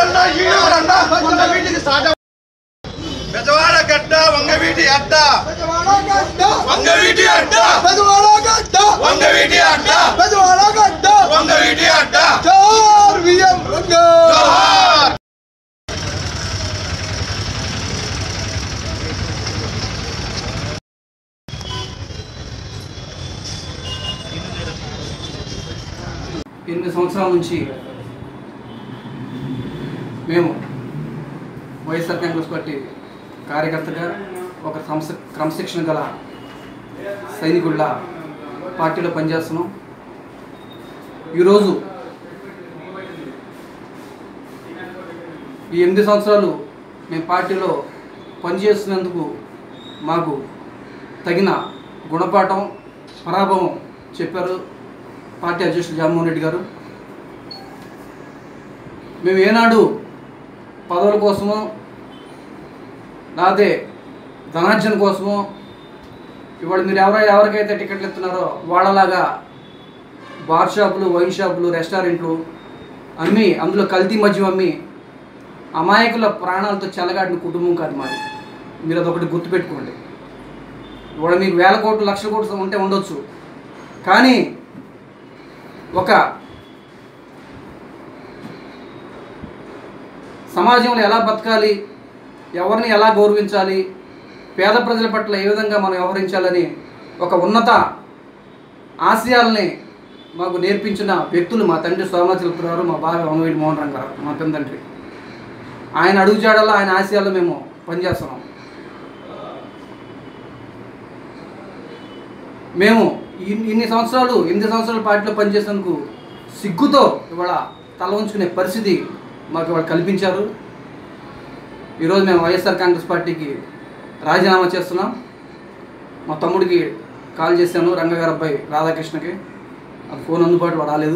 ఎవరన్నా ఈడెవరన్నా వంగవీటికి సాట బెజవాడ గడ్డ వంగవీటి అడ్డ వంగవీటి అడ్డ వంగవీటి అడ్డ వంగవీటి అడ్డ జోహార్ ఎనిమిది సంవత్సరాల నుంచి మేము వైఎస్ఆర్ కాంగ్రెస్ పార్టీ కార్యకర్తగా ఒక క్రమశ క్రమశిక్షణ గల సైనికుళ్ళ పార్టీలో పనిచేస్తున్నాం ఈరోజు ఈ ఎనిమిది సంవత్సరాలు మేము పార్టీలో పనిచేస్తున్నందుకు మాకు తగిన గుణపాఠం పరాభవం చెప్పారు పార్టీ అధ్యక్షులు జగన్మోహన్ రెడ్డి గారు మేము ఏనాడు పదవుల కోసమో లేకపోతే ధనార్జన కోసమో ఇవాళ మీరు ఎవరో ఎవరికైతే టికెట్లు ఇస్తున్నారో వాళ్ళలాగా బార్ షాపులు వైన్ షాపులు రెస్టారెంట్లు అమ్మి అందులో కల్తీ మద్యం అమ్మి అమాయకుల ప్రాణాలతో చెలగాడిన కుటుంబం కాదు మాది మీరు అదొకటి గుర్తుపెట్టుకోండి ఇవాళ మీకు వేల కోట్లు లక్షల కోట్లు ఉంటే ఉండొచ్చు కానీ ఒక సమాజంలో ఎలా బతకాలి ఎవరిని ఎలా గౌరవించాలి పేద ప్రజల పట్ల ఏ విధంగా మనం వ్యవహరించాలని ఒక ఉన్నత ఆశయాల్ని మాకు నేర్పించిన వ్యక్తులు మా తండ్రి సోమనాథ్ గారు మా బావ వనవేడి మోహన్ రంగ గారు మా పెద్దండ్రి ఆయన అడుగుజాడల్లో ఆయన ఆశయాల్లో మేము పనిచేస్తున్నాం మేము ఇన్ని ఇన్ని సంవత్సరాలు ఎనిమిది సంవత్సరాల పార్టీలో పనిచేసేందుకు సిగ్గుతో ఇవాళ తల ఉంచుకునే పరిస్థితి మాకు ఇవాళ కల్పించారు ఈరోజు మేము వైఎస్ఆర్ కాంగ్రెస్ పార్టీకి రాజీనామా చేస్తున్నాం మా తమ్ముడికి కాల్ చేశాను రంగగారు అబ్బాయి రాధాకృష్ణకి అది ఫోన్ అందుబాటులో రాలేదు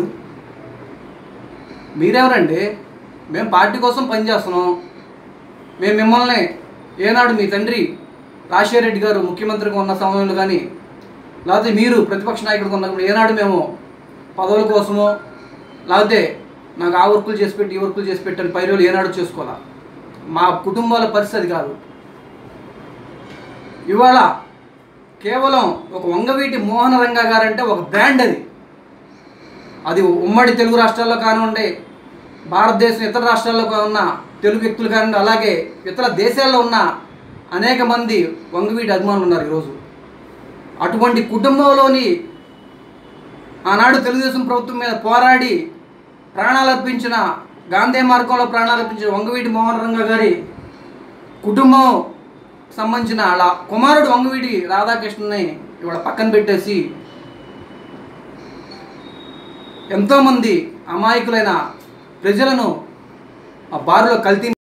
మీరెవరండి మేము పార్టీ కోసం పనిచేస్తున్నాం మేము మిమ్మల్ని ఏనాడు మీ తండ్రి రాజశేఖర రెడ్డి గారు ముఖ్యమంత్రిగా ఉన్న సమయంలో కానీ లేకపోతే మీరు ప్రతిపక్ష నాయకుడిగా ఉన్నప్పుడు ఏనాడు మేము పదవుల కోసమో లేకపోతే నాకు ఆ వర్కులు చేసి పెట్టి ఈ వర్కులు చేసి పెట్టని పైరులు ఏనాడు చేసుకోవాలా మా కుటుంబాల పరిస్థితి కాదు ఇవాళ కేవలం ఒక వంగవీటి మోహన రంగా గారంటే ఒక బ్రాండ్ అది అది ఉమ్మడి తెలుగు రాష్ట్రాల్లో కానివ్వండి భారతదేశం ఇతర రాష్ట్రాల్లో ఉన్న తెలుగు వ్యక్తులు కానివ్వండి అలాగే ఇతర దేశాల్లో ఉన్న అనేక మంది వంగవీటి అభిమానులు ఉన్నారు ఈరోజు అటువంటి కుటుంబంలోని ఆనాడు తెలుగుదేశం ప్రభుత్వం మీద పోరాడి ప్రాణాలు అర్పించిన గాంధీ మార్గంలో ప్రాణాలు అర్పించిన వంగవీటి మోహన్ రంగ గారి కుటుంబం సంబంధించిన అలా కుమారుడు వంగవీటి రాధాకృష్ణని ఇవాళ పక్కన పెట్టేసి ఎంతోమంది అమాయకులైన ప్రజలను ఆ బారులో కల్తీ